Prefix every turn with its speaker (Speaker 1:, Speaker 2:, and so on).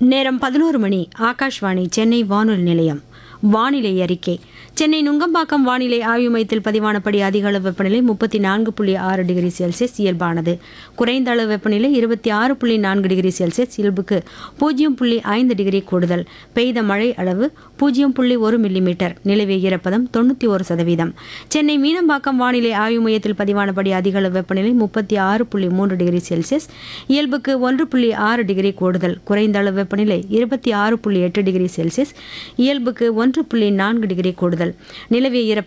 Speaker 1: நேரம் பதினோரு மணி ஆகாஷ்வாணி சென்னை வானொலி நிலையம் வானிலை அறிக்கை சென்னை நுங்கம்பாக்கம் வானிலை ஆய்வு மையத்தில் பதிவானபடி அதிக அளவு வெப்பநிலை முப்பத்தி நான்கு புள்ளி ஆறு டிகிரி செல்சியஸ் இயல்பானது குறைந்த அளவு வெப்பநிலை இருபத்தி ஆறு புள்ளி நான்கு டிகிரி செல்சியஸ் இயல்புக்கு பூஜ்ஜியம் புள்ளி ஐந்து டிகிரி கூடுதல் பெய்த மழை அளவு பூஜ்ஜியம் புள்ளி ஒரு மில்லிமீட்டர் நிலவிய ஈரப்பதம் தொண்ணூற்றி ஒரு சதவீதம் சென்னை மீனம்பாக்கம் வானிலை ஆய்வு மையத்தில் பதிவானபடி அதிக அளவு வெப்பநிலை முப்பத்தி ஆறு புள்ளி மூன்று டிகிரி செல்சியஸ் இயல்புக்கு ஒன்று புள்ளி ஆறு டிகிரி கூடுதல் குறைந்த அளவு வெப்பநிலை இருபத்தி ஆறு புள்ளி எட்டு டிகிரி செல்சியஸ் இயல்புக்கு ஒன்று புள்ளி நான்கு டிகிரி கூடுதல் நிலவிய ஈரப்பதம்